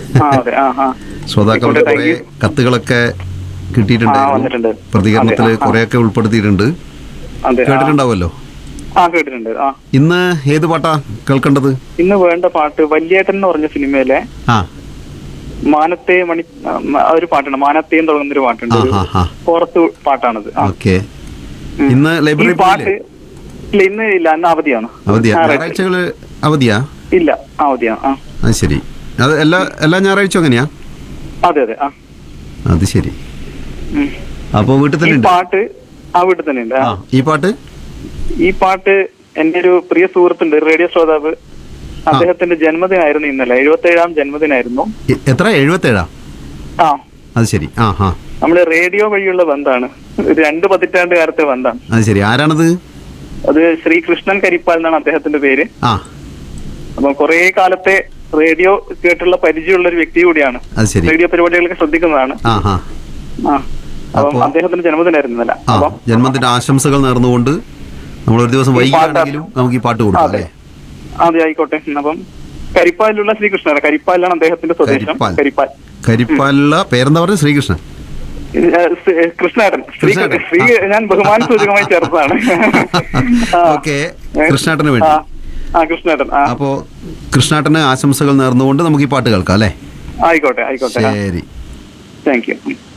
ആ അതെ ആ ആ ശ്രോതാക്കളുടെ ആയിക്കോട്ടെ, കുറെ thank you. കത്തുകളൊക്കെ ആ, കിട്ടിയിട്ടുണ്ടായിരുന്നു വന്നിട്ടുണ്ട്. പ്രതികരണത്തിൽ അതെ, ആ, ആ. കുറെയൊക്കെ ഉൾപ്പെടുത്തിയിട്ടുണ്ട് അതെ ആ. കേട്ടിട്ടുണ്ടാവുമല്ലോ ആ കേട്ടിട്ടുണ്ട് ആ ഇന്ന് ഏത് പാട്ടാ കേൾക്കേണ്ടത് ഇന്ന് വേണ്ട പാട്ട് വല്യേട്ടൻ എന്ന് പറഞ്ഞ സിനിമയിലെ ആ മാനത്തെ മണി ആ, മ- ഒരു പാട്ടുണ്ട് മാനത്തേം തുടങ്ങുന്ന ഒരു പാട്ടുണ്ട് ആ ഒരു ഹാ ഹാ പുറത്ത് പാട്ടാണത് ആ. ഓക്കെ ഉം. ഇന്ന് ഈ ലൈബ്രറി പാട്ട് ഇല്ല ഇന്ന് ഇല്ല അന്ന് അവധിയാണ് അവധിയാ ഞായറാഴ്ച. ഞായറാഴ്ചകള് അവധിയാ ഇല്ല അവധിയാണ് ആ അത് ശരി അത് എല്ലാ എല്ലാ ഞായറാഴ്ച അങ്ങനെയാ അതെ അതെ ആ അത് ശരി ഉം. അപ്പോൾ വീട്ടിൽ ഈ തന്നെ ഉണ്ട് പാട്ട് ആ വീട്ടിൽ തന്നെ ഉണ്ട് ആ ഈ പാട്ട് ഈ പാട്ട് എന്റെ ഒരു പ്രിയ സുഹൃത്തുണ്ട് റേഡിയോ ശ്രോതാവ് അദ്ദേഹത്തിന്റെ ജന്മദിനായിരുന്നു ഇന്നലെ എഴുപത്തി ഏഴാം ജന്മദിനായിരുന്നു എ- എത്ര എഴുപത്തേഴാ ആ അത് ശരി ആ ഹാ നമ്മള് റേഡിയോ വഴിയുള്ള ബന്ധാണ് ഒരു രണ്ട് പതിറ്റാണ്ട് കാലത്തെ ബന്ധാണ് അത് ശരി ആരാണത് അത് ശ്രീ കൃഷ്ണൻ കരിപ്പാൽ എന്നാണ് അദ്ദേഹത്തിന്റെ പേര് ആ അപ്പൊ കുറെ കാലത്തെ റേഡിയോ കേട്ടുള്ള പരിചയമുള്ള ഒരു വ്യക്തി കൂടിയാണ് അത് ശരി റേഡിയോ പരിപാടികളൊക്കെ ശ്രദ്ധിക്കുന്നതാണ് ആ ഹാ ആ അപ്പം അപ്പോ- അദ്ദേഹത്തിന്റെ ജന്മദിനായിരുന്നു ഇന്നലെ ആ അപ്പം ജന്മദിന ആശംസകൾ നേർന്നുകൊണ്ട് നമ്മൾ ഒരു ദിവസം ഈ പാട്ട് വൈകിയാണെങ്കിലും നമുക്ക് ഈ പാട്ട് കൊടുക്കാം അതെ അല്ലേ അതെ ആയിക്കോട്ടെ അപ്പം കരിപ്പാലിലുള്ള ശ്രീകൃഷ്ണൻ കരിപ്പാലിലാണ് അദ്ദേഹത്തിന്റെ സ്വദേശം കരിപ്പാൽ. കരിപ്പാൽ കരിപ്പാലുള്ള പേരെന്താ പറയുക ശ്രീകൃഷ്ണൻ ഇത്, ഏ, സ്- ഏ, കൃഷ്ണേട്ടൻ ശ്രീ കൃഷ്ണേട്ടൻ. ശ്രീ ഞാൻ ബഹുമാന സൂചകമായി ചേർത്തതാണ് ആ. ഓക്കെ ഏ, കൃഷ്ണേട്ടന് വേണ്ടി ആ ആ കൃഷ്ണേട്ടൻ ആ അപ്പോ കൃഷ്ണേട്ടന് ആശംസകൾ നേർന്നുകൊണ്ട് നമുക്ക് ഈ പാട്ട് കേൾക്കാം അല്ലേ ആയിക്കോട്ടെ ആയിക്കോട്ടെ ശരി താങ്ക് യു